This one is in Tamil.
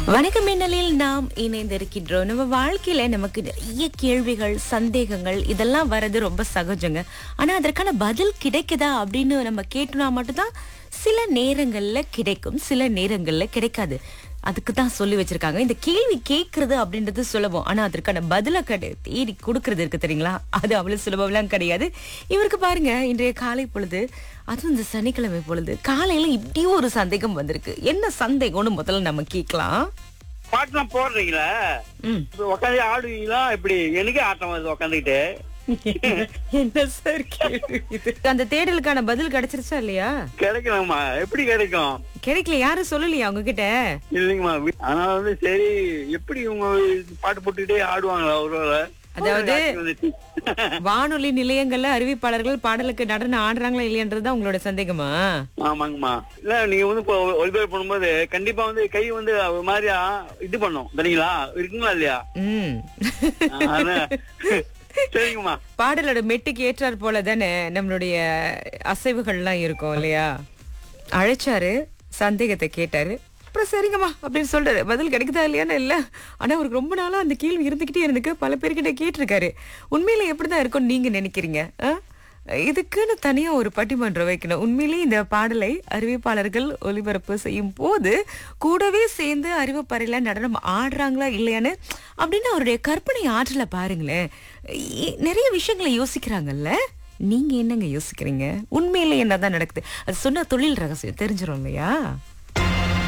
வணக்கம் மின்னலில் நாம் இணைந்திருக்கின்றோம் நம்ம வாழ்க்கையில நமக்கு நிறைய கேள்விகள் சந்தேகங்கள் இதெல்லாம் வர்றது ரொம்ப சகஜங்க ஆனா அதற்கான பதில் கிடைக்குதா அப்படின்னு நம்ம கேட்டோம்னா மட்டும்தான் சில நேரங்கள்ல கிடைக்கும் சில நேரங்கள்ல கிடைக்காது அதுக்கு தான் சொல்லி வச்சிருக்காங்க இந்த கேள்வி கேட்கறது அப்படின்றது சுலபம் ஆனா அதற்கான பதில கடை தேடி கொடுக்கறது இருக்கு தெரியுங்களா அது அவ்வளவு சுலபம்லாம் கிடையாது இவருக்கு பாருங்க இன்றைய காலை பொழுது அதுவும் இந்த சனிக்கிழமை பொழுது காலையில இப்படியும் ஒரு சந்தேகம் வந்திருக்கு என்ன சந்தேகம்னு முதல்ல நம்ம கேட்கலாம் பாட்டுலாம் போடுறீங்களா ம். உட்காந்து ஆடுவீங்களா இப்படி எனக்கே ஆட்டம் வருது உட்காந்துக்கிட்டு என்ன சார் கேள்வி இது அந்த தேடலுக்கான பதில் கிடைச்சிருச்சா இல்லையா கிடைக்கலாமா எப்படி கிடைக்கும் கிடைக்கல யாரும் சொல்லலையா உங்ககிட்ட இல்லைங்கம்மா வி- ஆனா வந்து சரி எப்படி இவங்க பாட்டு போட்டுக்கிட்டே ஆடுவாங்களா ஒரு வேளை? அதாவது- ஒரு வந்துச்சு. வானொலி நிலையங்கள்ல அறிவிப்பாளர்கள் பாடலுக்கு நடனம் ஆடுறாங்களா இல்லையன்றதுதான் உங்களோட சந்தேகமா ஆமாங்கம்மா இல்ல நீங்க வந்து இப்போ ஒளிபரப்பு பண்ணும்போது கண்டிப்பா வந்து கை வந்து ஒரு மாதிரியா இது பண்ணும் சரிங்களா இருக்குங்களா இல்லையா ம் அதான். சரிங்கம்மா பாடலோட மெட்டுக்கு ஏற்றார் போல தானே நம்மளுடைய அசைவுகள்லாம் இருக்கும் இல்லையா அழைச்சாரு சந்தேகத்தை கேட்டாரு அப்புறம் சரிங்கம்மா அப்படின்னு சொல்றாரு பதில் கிடைக்குதா இல்லையான்னு இல்ல ஆனா அவருக்கு ரொம்ப நாளா அந்த கேள்வி இருந்துகிட்டே இருந்துக்கு பல பேர்கிட்ட கேட்டிருக்காரு உண்மையில எப்படிதான் இருக்கும்னு நீங்க நினைக்கிறீங்க ஆ? இதுக்குன்னு தனியா ஒரு பட்டிமன்றம் வைக்கணும் உண்மையிலேயே இந்த பாடலை அறிவிப்பாளர்கள் ஒளிபரப்பு செய்யும் போது கூடவே சேர்ந்து அறிவிப்பறையில நடனம் ஆடுறாங்களா இல்லையான்னு அப்படின்னு அவருடைய கற்பனை ஆற்றலை பாருங்களேன் இ- நிறைய விஷயங்களை யோசிக்கிறாங்கல்ல நீங்க என்னங்க யோசிக்கிறீங்க உண்மையில என்னதான் நடக்குது அது சொன்ன தொழில் ரகசியம் தெரிஞ்சிரும் இல்லையா